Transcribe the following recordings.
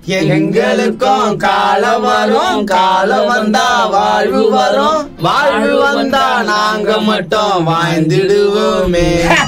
எங்களுக்கும் காலம் வரும் காலம் வந்தா வாழ்வு வரும் வாழ்வு வந்தா நாங்க மட்டும் வாழ்ந்துடுவோமே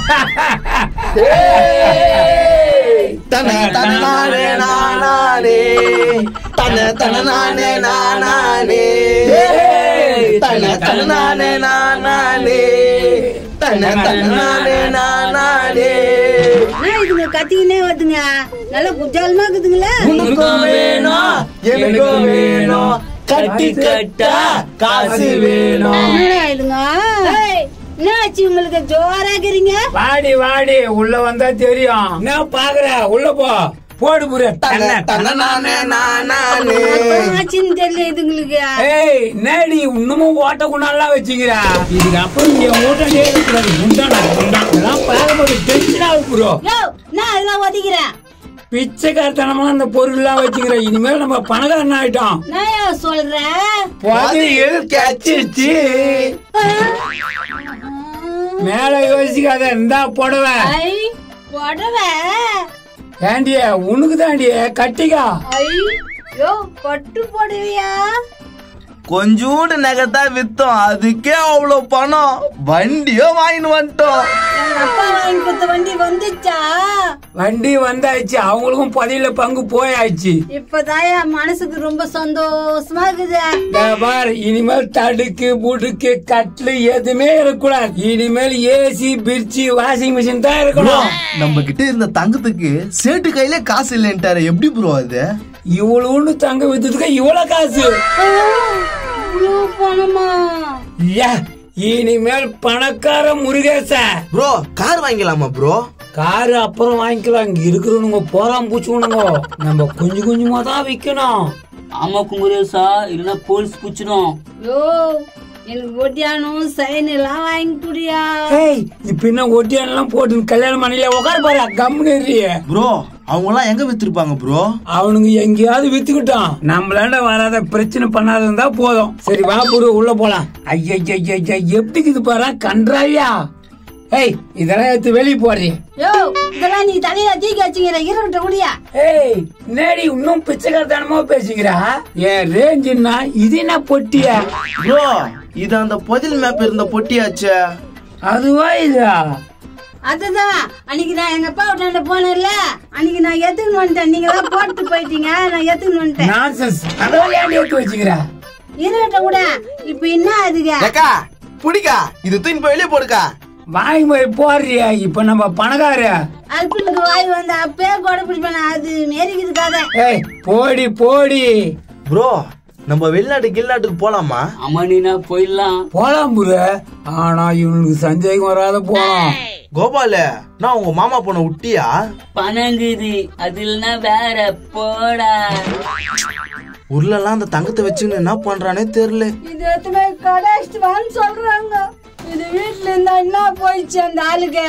தன தன நானே நானே தன தன நானே நானே தன தன நானே நானே தன தன நானே நானே என்ன இதுங்க கத்திக்கினே வருதுங்க நல்லா குஜாலமா இருக்குதுங்களா உனக்கும் வேணும் எனக்கும் வேணும் கட்டி கட்டா காசு வேணும் என்னடா இதுங்க ஏய், என்ன ஆச்சு உங்களுக்கு ஜோராக்குறீங்க வாடி வாடி உள்ள வந்தா தெரியும் என்ன பாக்குற உள்ள போ போடு புரிய தன தன நானே நானே ஆச்சுன்னு தெரியல இதுங்களுக்கு ஏய் நேடி இன்னமும் ஓட்ட குண்டாலாம் வச்சுக்கிறா இதுக்கு அப்புறம் இங்க ஓட்டே இருக்கிறது குண்டானா குண்டான் இதெல்லாம் பார்க்கும்போது டென்ஷன் ஆகுது ப்ரோ யோ நான் அதெல்லாம் ஒதிக்கிறேன் பிச்சைக்காரத்தனமா அந்த பொருள் எல்லாம் வச்சுக்கிற இனிமேல் நம்ம பணக்காரன் ஆயிட்டோம் நான் ஏன் சொல்றேன் பாதியில் கேச்சிருச்சு மேல யோசிக்காத இந்தா புடவை ஐ புடவை ஏண்டிய உனக்கு தாண்டிய கட்டிக்கா ஐ யோ பட்டு புடவையா கொஞ்சூண்டு நகத்தா வித்தோம் அதுக்கே அவ்வளவு பணம் வண்டியோ வாங்கிட்டு வந்துட்டோம் எங்க அப்பா வாங்கி கொடுத்த வண்டி வந்துச்சா வண்டி வந்தாச்சு அவங்களுக்கும் பதில பங்கு போயாச்சு இப்பதான் என் மனசுக்கு ரொம்ப சந்தோஷமா இருக்குது இந்த பார் இனிமேல் தடுக்கு புடுக்கு கட்லு எதுவுமே இருக்கக்கூடாது இனிமேல் ஏசி பிரிட்ஜி வாஷிங் மிஷின் தான் இருக்கணும் நம்ம கிட்ட இருந்த தங்கத்துக்கு சேட்டு கையில காசு இல்லைன்ட்டாரு எப்படி ப்ரோ அது இவ்வளவுன்னு தங்க வித்ததுக்கு இவ்வளவு காசு இவ்வளோ பணமா யா, இனிமேல் பணக்கார முருகேச ப்ரோ கார் வாங்கிக்கலாமா ப்ரோ காரு அப்புறம் வாங்கிக்கலாம் இங்க இருக்கிறவனுங்க போறாம பூச்சுக்கணுங்க நம்ம கொஞ்சம் கொஞ்சமா தான் விக்கணும் ஆமா குமரேசா இல்லைன்னா போலீஸ் பிடிச்சிடும் யோ எனக்கு ஒட்டியானும் சைன் எல்லாம் வாங்கி குடியா ஏய் இப்ப என்ன ஒட்டியானெல்லாம் போட்டு கல்யாணம் பண்ணல உட்கார பாரு கம்முன்னு ப்ரோ அவங்க எல்லாம் எங்க வித்திருப்பாங்க ப்ரோ அவனுங்க எங்கேயாவது வித்துக்கிட்டான் நம்மளாண்ட வராத பிரச்சனை பண்ணாத இருந்தா போதும் சரி வா புரு உள்ள போலாம் ஐயா எப்படி இது பாரு கன்றாவியா ஏய் இதெல்லாம் எடுத்து வெளியே போடுறீ யோ இதெல்லாம் நீ தலையில தூக்கி வச்சுக்கிற இருக்கிட்ட குடியா ஏய் நேடி இன்னும் பிச்சைக்காரத்தனமா பேசிக்கிறா என் ரேஞ்சுன்னா இது என்ன பொட்டியா ப்ரோ இது அந்த பதில் மேப் இருந்த பொட்டியாச்சே அதுவா இதா அதுதான் அன்னைக்கு நான் எங்க அப்பா வீட்டாண்ட போனேன்ல அன்னைக்கு நான் எத்துக்குன்னு வந்துட்டேன் நீங்க எல்லாம் போட்டு போயிட்டீங்க நான் எத்துக்குன்னு வந்துட்டேன் நான்சென்ஸ் அதெல்லாம் ஏன் எடுத்து வச்சுக்கிறா இருக்கிட்ட கூட இப்ப என்ன அதுங்க ஏக்கா புடிக்கா இது தூக்கி போய் வெளியே போடுக்கா வாங்கி போய் போடுறியா இப்ப நம்ம பணக்கார அல்பினுக்கு வாய் வந்து அப்பயே கொடை பிடிப்பேன் அது மேரிக்குது கதை ஏய் போடி போடி ப்ரோ நம்ம வெளிநாட்டு கில்நாட்டுக்கு போலாமா ஆமா நீனா போயிடலாம் போலாம் புரு ஆனா இவனுக்கு சந்தேகம் வராத போலாம் கோபால நான் உங்க மாமா பொண்ண விட்டியா பணங்குது அது இல்லைன்னா வேற போடா உருளெல்லாம் அந்த தங்கத்தை வச்சுன்னு என்ன பண்றானே தெரியல இது எத்தனை கடைச்சிட்டு வான்னு சொல்றாங்க இது வீட்டுல இருந்தா என்ன போயிடுச்சு அந்த ஆளுக்கு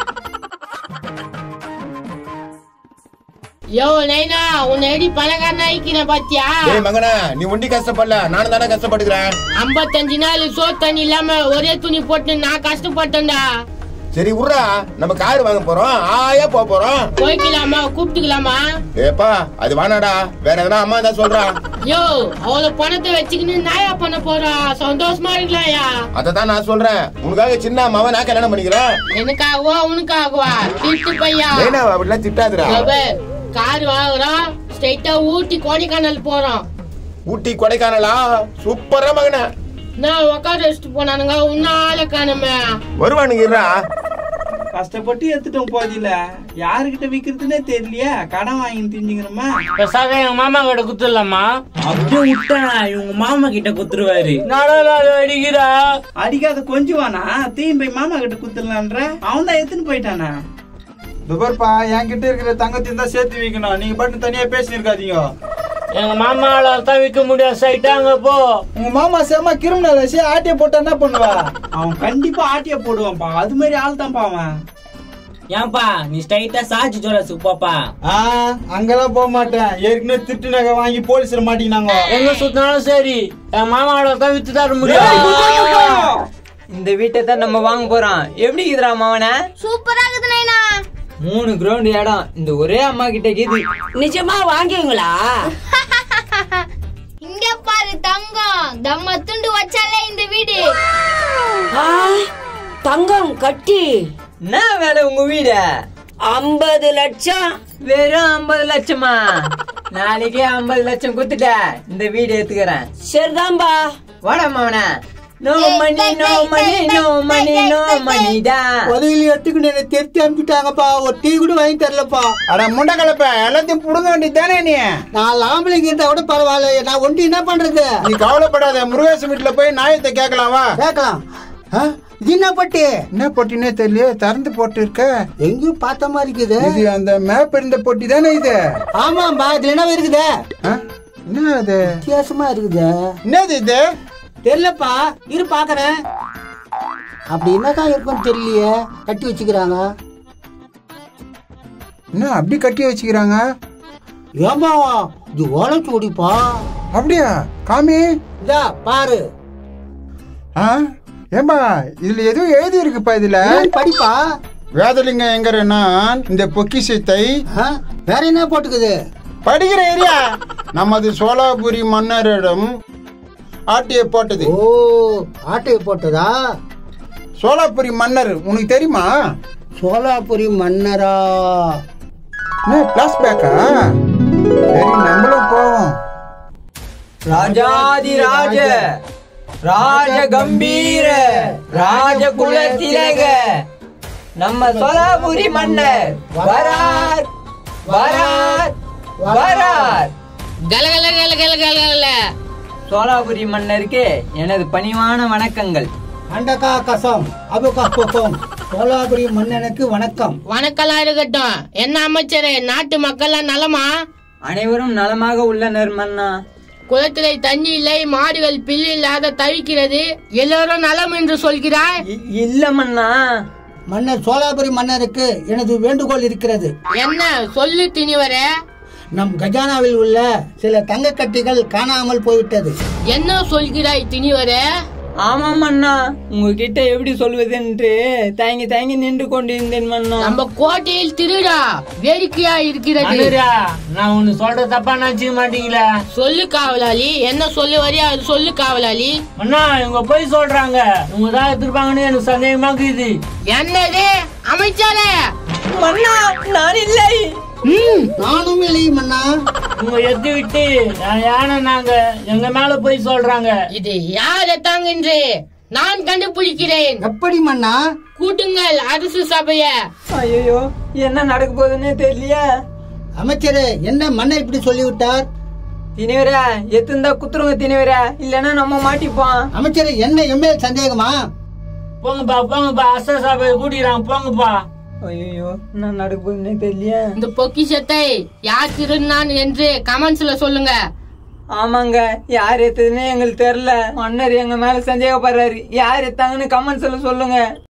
யோ நைனா உன்னை எப்படி பணக்காரன் ஆயிக்கின பாத்தியா ஏய் மகனே நீ ஒண்டி கஷ்டப்படல நானும் தானே கஷ்டப்பட்டுக்கிறேன் ஐம்பத்தஞ்சு நாள் சோறு தண்ணி இல்லாம ஒரே துணி போட்டு நான் கஷ்டப்பட்டேன்டா சரி விட்றா நம்ம கார் வாங்க போறோம் ஆயா போக போறோம் போய்க்கலாமா கூப்பிட்டுக்கலாமா ஏப்பா அது வேணாடா வேற எதனா அம்மா தான் சொல்றா யோ அவ்வளவு பணத்தை வச்சுக்கின்னு நாயா பண்ண போறா சந்தோஷமா இருக்கலாம்யா அதை தான் நான் சொல்றேன் உனக்காக சின்ன அம்மாவை நான் கல்யாணம் பண்ணிக்கிறேன் எனக்காகவா உனக்காகவா திட்டு பையா ஏன்னா அப்படிலாம் திட்டாதுடா கார் வாங்குறோம் ஸ்ட்ரைட்டா ஊட்டி கொடைக்கானல் போறோம் ஊட்டி கொடைக்கானலா சூப்பரா மகனே நான் உட்கார வச்சுட்டு போனானுங்க உன்ன ஆளை காணுமே வருவானுங்கறா கஷ்டப்பட்டு எடுத்துட்டோம் போதில்ல யாருகிட்ட விக்கிறதுனே தெரியலையே கடன் வாங்கி திஞ்சுக்கிறோமா பெருசாக எங்க மாமா கிட்ட குத்துடலாமா அப்படியே விட்டா இவங்க மாமா கிட்ட குத்துருவாரு அடிக்கிறா அடிக்காத கொஞ்சம் வானா தீயும் போய் மாமா கிட்ட குத்துடலான்ற அவன் தான் எடுத்துன்னு போயிட்டானா துபர்ப்பா என்கிட்ட இருக்கிற தங்கத்தையும் தான் சேர்த்து வைக்கணும் நீங்க பாட்டு தனியா பேசி இருக்காதீங்க எங்க மாமாவால தான் விற்க முடியாது சைட்டா அங்க போ உங்க மாமா சேமா கிரிமினல் வச்சு ஆட்டிய போட்டா என்ன பண்ணுவா அவன் கண்டிப்பா ஆட்டிய போடுவான்ப்பா அது மாதிரி ஆள் தான்ப்பா அவன் ஏன்பா நீ ஸ்ட்ரைட்டா சாட்சி ஜுவல்லர்ஸுக்கு போப்பா ஆ அங்கெல்லாம் போக மாட்டேன் ஏற்கனவே திட்டு நகை வாங்கி போலீஸ்ல மாட்டிக்கினாங்க எங்க சுத்தினாலும் சரி என் மாமாவோட தான் வித்து தர முடியும் இந்த வீட்டை தான் நம்ம வாங்க போறோம் எப்படி இருக்குதுடா மாவன சூப்பரா இருக்குது நைனா மூணு கிரவுண்ட் இடம் இந்த ஒரே அம்மா கிட்ட கீது நிஜமா வாங்குவீங்களா இங்க பாரு தங்கம் தம்ம துண்டு வச்சாலே இந்த வீடு ஆ, தங்கம் கட்டி என்ன வேலை உங்க வீடு ஐம்பது லட்சம் வெறும் ஐம்பது லட்சமா நாளைக்கே ஐம்பது லட்சம் குத்துட்ட இந்த வீடு ஏத்துக்கிறேன் சரிதான்பா வாடா மாவன no money no money no money no மணிடா உதவியில் எடுத்துக்கிட்டு என்ன திருத்தி அனுப்பிட்டாங்கப்பா ஒரு டீ கூட வாங்கி தரலப்பா அட முண்டை கலப்ப எல்லாத்தையும் புடுங்க வேண்டியது தானே நீ நான் ஆம்பளைங்க இருந்தா கூட பரவாயில்ல நான் ஒண்டி என்ன பண்றது நீ கவலைப்படாத முருகேசன் வீட்டுல போய் நாயத்தை கேட்கலாம் வா கேட்கலாம் ஆ? இது என்ன பட்டி என்ன பொட்டினே தெரியல திறந்து போட்டு இருக்க எங்கேயும் பார்த்த மாதிரி இருக்குது இது அந்த மேப் இருந்த பொட்டி தானே இது ஆமாம்பா இதுல என்ன இருக்குது ஆ? என்ன அது வித்தியாசமா இருக்குது என்னது இது தெரியலப்பா இரு பாக்குறேன் அப்படி என்னதான் இருக்கும்னு தெரியலையே கட்டி வச்சுக்கிறாங்க என்ன அப்படி கட்டி வச்சுக்கிறாங்க ஏம்பா இது ஓலைச்சுவடிப்பா அப்படியா காமி இதா பாரு ஆ ஏம்பா இதுல எதுவும் எழுதி இருக்குப்பா இதுல என்னன்னு படிப்பா வேதலிங்க எங்கற நான் இந்த பொக்கிஷத்தை ஆ? வேற என்ன போட்டுக்குது படிக்கிற ஏரியா நமது சோலாபுரி மன்னரிடம் ஆட்டிய போட்டது ஓ ஆட்டையை போட்டதா சோலாபுரி மன்னர் உனக்கு தெரியுமா சோலாபுரி மன்னரா என்ன பிளாஸ் பேக்கா சரி நம்மளும் போவோம் ராஜாதி ராஜ ராஜ கம்பீர ராஜ குல திலக நம்ம சோலாபுரி மன்னர் வரார் வரார் வரார் கல கல கல கல கல கல சோலாபுரி மன்னருக்கு எனது பணிவான வணக்கங்கள் அண்டகா கசம் அபுகா குக்கம் சோலாபுரி மன்னனுக்கு வணக்கம் வணக்கம்லாம் இருக்கட்டும் என்ன அமைச்சரே நாட்டு மக்கள்லாம் நலமா அனைவரும் நலமாக உள்ளனர் மன்னா குளத்திலே தண்ணி இல்லை மாடுகள் பில்லு இல்லாத தவிக்கிறது எல்லோரும் நலம் என்று சொல்கிறாய் இ- இல்ல மன்னா மன்னர் சோலாபுரி மன்னருக்கு எனது வேண்டுகோள் இருக்கிறது என்ன சொல்லு திணிவரே நம் கஜானாவில் உள்ள சில தங்க கட்டிகள் காணாமல் போய்விட்டது என்ன சொல்கிறாய் திணிவரே ஆமா மன்னா உங்ககிட்ட எப்படி சொல்வதென்று தயங்கி தயங்கி நின்று கொண்டிருந்தேன் மன்னா நம்ம கோட்டையில் திருடா வேடிக்கையா இருக்கிறது அனுரா நான் ஒன்னு சொல்ற தப்பா நினைச்சுக்க மாட்டீங்களா சொல்லு காவலாளி என்ன சொல்லு வரியா அது சொல்லு காவலாளி அண்ணா இவங்க போய் சொல்றாங்க இவங்க தான் எடுத்துருப்பாங்கன்னு எனக்கு சந்தேகமா இருக்குது என்னது அமைச்சரே மன்னா நான் இல்லை நானும் இல்லை மன்னா இவங்க எத்து விட்டு நான் யானை நாங்க எங்க மேல போய் சொல்றாங்க இது யார் எத்தாங்கன்று நான் கண்டுபிடிக்கிறேன் எப்படி மன்னா கூட்டுங்கள் அரசு சபைய ஐயோ என்ன நடக்க போகுதுன்னே தெரியலையே அமைச்சரே என்ன மன்னர் இப்படி சொல்லிவிட்டார் திணிவரா எத்திருந்தா குத்துருங்க திணிவரா இல்லன்னா நம்ம மாட்டிப்போம் அமைச்சரே என்ன எம்எல் சந்தேகமா போங்கப்பா போங்கப்பா அச சபையை கூட்டிக்கிறாங்க போங்கப்பா ஐயோ என்ன நடக்க போகுதுன்னே தெரியலையே இந்த பொக்கிஷத்தை யார் திருநான் என்று கமெண்ட்ஸ்ல சொல்லுங்க ஆமாங்க யார் எத்ததுன்னு எங்களுக்கு தெரியல மன்னர் எங்க மேல சந்தேகப்படுறாரு யார் எத்தாங்கன்னு கமெண்ட்ஸ்ல சொல்லுங்க